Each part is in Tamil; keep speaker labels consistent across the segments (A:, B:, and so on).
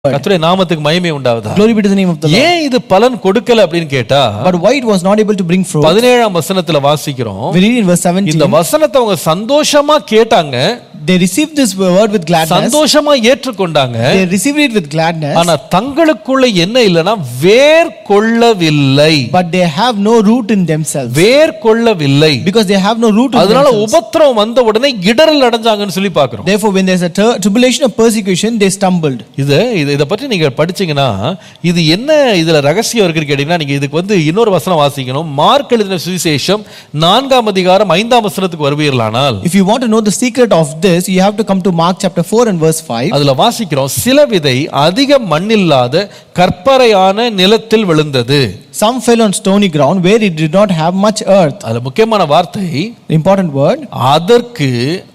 A: கர்த்தருடைய நாமத்துக்கு மகிமை உண்டாவதா
B: Glory be to the name of the Lord.
A: ஏன் இது பலன் கொடுக்கல அப்படின்னு கேட்டா
B: But why it was not able to bring fruit?
A: பதினேழாம் வசனத்துல வாசிக்கிறோம்
B: We read in verse 17.
A: இந்த வசனத்தை அவங்க சந்தோஷமா கேட்டாங்க
B: They received this word with gladness.
A: சந்தோஷமா ஏற்றுக்கொண்டாங்க
B: They received it with gladness.
A: ஆனா தங்களுக்குள்ள என்ன இல்லைன்னா வேர் கொள்ளவில்லை
B: But they have no root in themselves.
A: வேர் கொள்ளவில்லை
B: Because they have no root in
A: அதனால
B: themselves.
A: உபத்திரம் வந்த உடனே இடரல் அடைஞ்சாங்கன்னு சொல்லி பாக்குறோம்
B: Therefore, when there's a ter- tribulation or persecution, they stumbled.
A: இது இது இதை பற்றி நீங்க படிச்சீங்கன்னா இது என்ன இதுல ரகசியம் இருக்குன்னு கேட்டீங்கன்னா நீங்க இதுக்கு வந்து இன்னொரு வசனம் வாசிக்கணும் மார்க் எழுதின சுவிசேஷம் நான்காம் அதிகாரம் ஐந்தாம் வசனத்துக்கு வருவீர்களானால்
B: If you want to know the secret of this, you have to come to Mark chapter 4 and verse 5.
A: அதுல வாசிக்கிறோம் சில விதை அதிக மண்ணில்லாத கற்பறையான நிலத்தில் விழுந்தது
B: Some fell on stony ground where it did not have much earth.
A: அதுல முக்கியமான வார்த்தை
B: The important word.
A: அதற்கு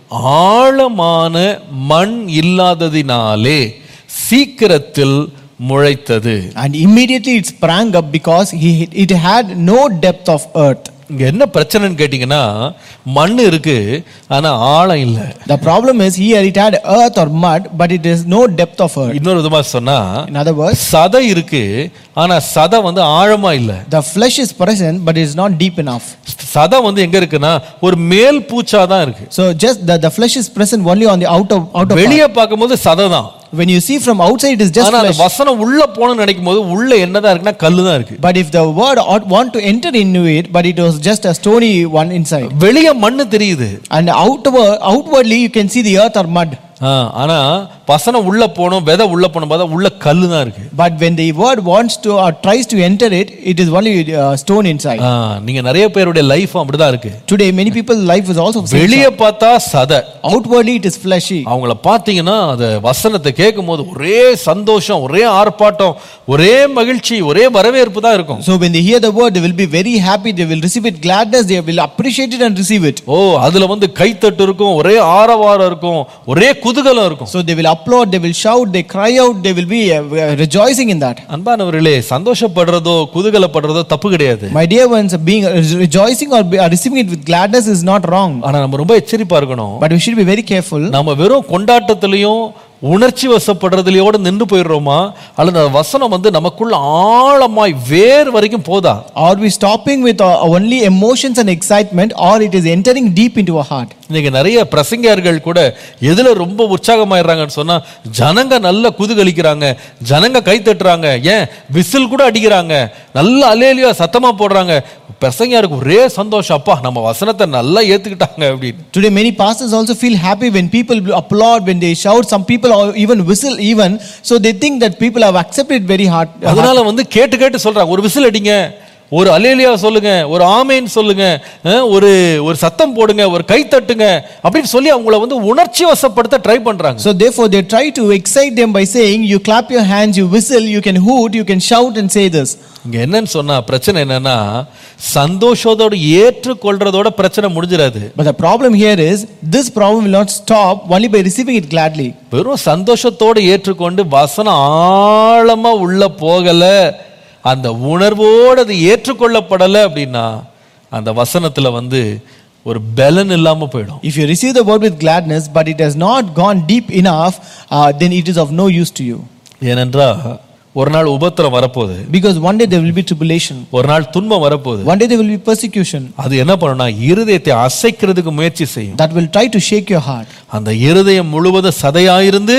A: ஆழமான மண் இல்லாததினாலே சீக்கிரத்தில் முளைத்தது
B: And immediately it sprang up because he, it had no depth of earth.
A: இங்க என்ன பிரச்சனைன்னு கேட்டீங்கன்னா மண் இருக்கு ஆனா ஆழம் இல்ல
B: The problem is here it had earth or mud, but it is no depth of earth.
A: இன்னொரு விதமா சொன்னா
B: In other words,
A: சதை இருக்கு ஆனா சதை வந்து ஆழமா இல்ல
B: the flesh is present, but it is not deep enough.
A: சதை வந்து எங்க இருக்குன்னா ஒரு மேல் பூச்சா தான் இருக்கு
B: So just the, the flesh is present only on the outer outer part.
A: வெளியே பார்க்கும்போது சதை தான்
B: When you see from outside, it is just
A: ஆனா அந்த
B: flesh.
A: வசனம் உள்ள போகணும்னு நினைக்கும் போது உள்ள என்னதான் இருக்குன்னா கல்லு தான் இருக்கு
B: But if the word ought want to enter into it, but it was just a stony one inside.
A: வெளியே மண்ணு தெரியுது
B: And outward, outwardly, you can see the earth or mud.
A: ஆ, ஆனா வசனம் உள்ள போகணும் விதை உள்ள போகணும் பார்த்தா உள்ள கல்லு தான் இருக்கு
B: But when the word wants to or tries to enter it, it is only uh, stone inside.
A: ஆ, நீங்க நிறைய பேருடைய லைஃப் அப்படிதான் இருக்கு
B: Today, many people's life is also same.
A: வெளியே பார்த்தா சதை
B: Outwardly, it is fleshy.
A: அவங்கள பார்த்தீங்கன்னா அந்த வசனத்தை கேட்கும் போது ஒரே சந்தோஷம் ஒரே ஆர்ப்பாட்டம் ஒரே மகிழ்ச்சி ஒரே வரவேற்பு தான் இருக்கும்
B: So when they hear the word, they will be very happy. They will receive it gladness. They will appreciate it and receive it.
A: ஓ அதுல வந்து கைத்தட்டு இருக்கும் ஒரே ஆரவாரம் இருக்கும் ஒரே குதூகலம் இருக்கும்
B: So they will applaud. They will shout. They cry out. They will be uh, uh, rejoicing in that.
A: அன்பானவர்களே சந்தோஷப்படுறதோ குதூகலப்படுறதோ தப்பு கிடையாது
B: My dear ones, being uh, rejoicing or be- or receiving it with gladness is not wrong.
A: ஆனா நம்ம ரொம்ப எச்சரிப்பா இருக்கணும்
B: But we should be very careful.
A: நம்ம வெறும் கொண்டாட்டத்திலையும் உணர்ச்சி வசப்படுறதுலயோட நின்று போயிடுறோமா அல்லது அந்த வசனம் வந்து நமக்குள்ள ஆழமாய் வேர் வரைக்கும் போதா
B: Are we stopping with uh, only emotions and excitement, or it is entering deep into our heart?
A: இன்னைக்கு நிறைய பிரசங்கியார்கள் கூட எதுல ரொம்ப உற்சாகமாயிடுறாங்கன்னு சொன்னா ஜனங்க நல்ல குதூகலிக்கிறாங்க ஜனங்க கை தட்டுறாங்க ஏன் விசில் கூட அடிக்கிறாங்க நல்ல அலேலியா சத்தமா போடுறாங்க பிரசங்கியாருக்கு ஒரே சந்தோஷம் அப்பா நம்ம வசனத்தை நல்லா ஏத்துக்கிட்டாங்க அப்படின்னு
B: Today, many pastors also feel happy when people applaud, when they shout. Some people or even whistle, even so they think that people have accepted it very hard.
A: அதனால வந்து கேட்டு கேட்டு சொல்றாங்க ஒரு விசில் அடிங்க ஒரு அலேலியா சொல்லுங்க ஒரு ஆமேன் சொல்லுங்க அஹ், ஒரு ஒரு சத்தம் போடுங்க ஒரு கை தட்டுங்க அப்படின்னு சொல்லி அவங்கள வந்து உணர்ச்சி வசப்படுத்த ட்ரை பண்றாங்க
B: So therefore, they try to excite them by saying, "You clap your hands, you whistle, you can hoot, you can shout and say this."
A: இங்க என்னன்னு சொன்னா பிரச்சனை என்னன்னா சந்தோஷத்தோட ஏற்றுக்கொள்றதோட பிரச்சனை முடிஞ்சிடாது
B: But the problem here is, this problem will not stop only by receiving it gladly.
A: வெறும் சந்தோஷத்தோட ஏற்றுக்கொண்டு வசனம் ஆழமா உள்ள போகல அந்த உணர்வோடு அது ஏற்றுக்கொள்ளப்படலை அப்படின்னா அந்த வசனத்துல வந்து ஒரு பலன் இல்லாம போயிடும்
B: If you receive the word with gladness, but it has not gone deep enough, uh, then it is of no use to you.
A: ஏனென்றா ஒரு நாள் உபத்திரம் வரப்போகுது
B: Because one day there will be tribulation,
A: ஒரு நாள் துன்பம் வரப்போகுது
B: one day there will be persecution
A: அது என்ன பண்ணும்னா இருதயத்தை அசைக்கிறதுக்கு முயற்சி செய்யும்
B: that will try to shake your heart.
A: அந்த இருதயம் முழுவதும் சதையாயிருந்து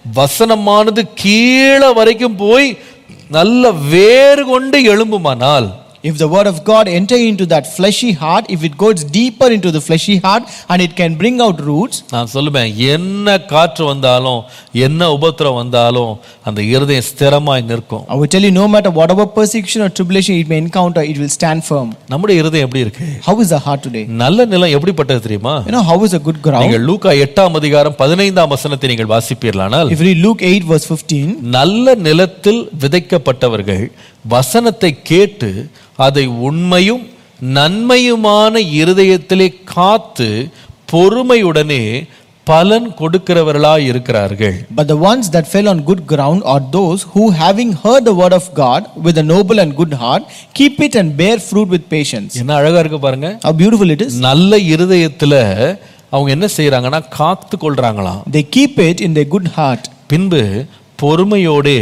A: வசனமானது கீழே வரைக்கும் போய் நல்ல வேறு கொண்டு எழும்புமானால்
B: If the word of God enter into that fleshy heart, if it goes deeper into the fleshy heart and it can bring out roots,
A: நான் சொல்லுவேன் என்ன காற்று வந்தாலும் என்ன உபத்திரம் வந்தாலும் அந்த இருதயம் ஸ்திரமாய் நிற்கும்
B: I will tell you no matter whatever persecution or tribulation it may encounter, it will stand firm.
A: நம்முடைய இருதயம் எப்படி இருக்கு
B: How is the heart today?
A: நல்ல நிலம் எப்படிப்பட்டது தெரியுமா
B: You know, how is a good ground?
A: நீங்கள் லூக்கா எட்டாம் அதிகாரம் பதினைந்தாம் வசனத்தை நீங்கள் வாசிப்பீர்களானால்
B: If you read Luke 8, verse 15,
A: நல்ல நிலத்தில் விதைக்கப்பட்டவர்கள் வசனத்தை கேட்டு அதை உண்மையும் நன்மையுமான இருதயத்திலே காத்து பொறுமையுடனே பலன் கொடுக்கிறவர்களாய் இருக்கிறார்கள்
B: But the ones that fell on good ground are those who, having heard the word of God with a noble and good heart, keep it and bear fruit with patience.
A: என்ன அழகா இருக்கு பாருங்க
B: How beautiful it is.
A: நல்ல இருதயத்துல அவங்க என்ன செய்யறாங்கன்னா காத்து கொள்றாங்களாம்
B: They keep it in their good heart.
A: பின்பு பொறுமையோடே